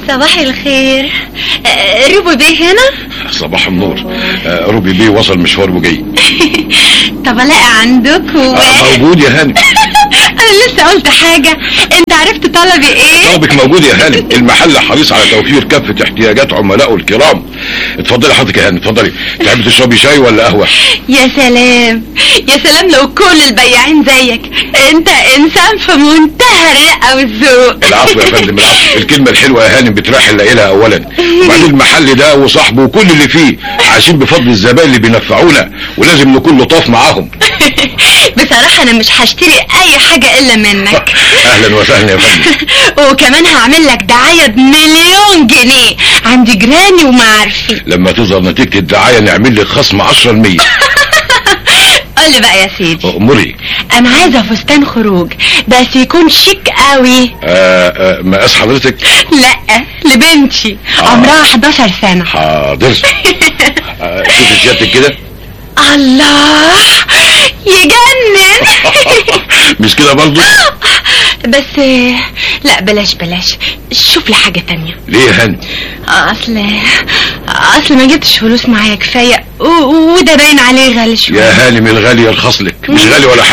صباح الخير آه، روبو بيه هنا صباح النور آه، روبي بيه وصل مشوار وجاي طب الاقي عندكم آه، موجود يا هانم انا لسه قلت حاجة انت عرفت طلبي ايه طلبك موجود يا هانم المحل حريص على توفير كافة احتياجات عملائه الكرام اتفضلي حضرتك يا هانم اتفضلي تحبي تشربي شاي ولا قهوة يا سلام يا سلام لو كل البياعين زيك انت انسان في منتهى الرقة والذوق العفو يا فندم العفو الكلمة الحلوة يا هانم بتريح اللي قايلها اولا وبعدين المحل ده وصاحبه وكل اللي فيه عايشين بفضل الزبائن اللي بينفعونا ولازم نكون لطاف معاهم بصراحة انا مش هشتري اي حاجة الا منك اهلا وسهلا يا فندم وكمان هعمل لك دعاية بمليون جنيه عند جيراني ومعارفي لما تظهر نتيجة الدعاية نعمل لك خصم 10% قول لي بقى يا سيدي امري انا عايزة فستان خروج بس يكون شيك قوي آه آه مقاس حضرتك لا لبنتي آه. عمرها 11 سنة حاضر آه شوفي سيادتك كده الله يجنن مش كده برضه بس لا بلاش بلاش شوف لي حاجة تانية ليه يا هانم اصل اصل ما جبتش فلوس معايا كفاية و- وده باين عليه غالي شوية يا هانم الغالي يرخص لك مش غالي ولا حاجة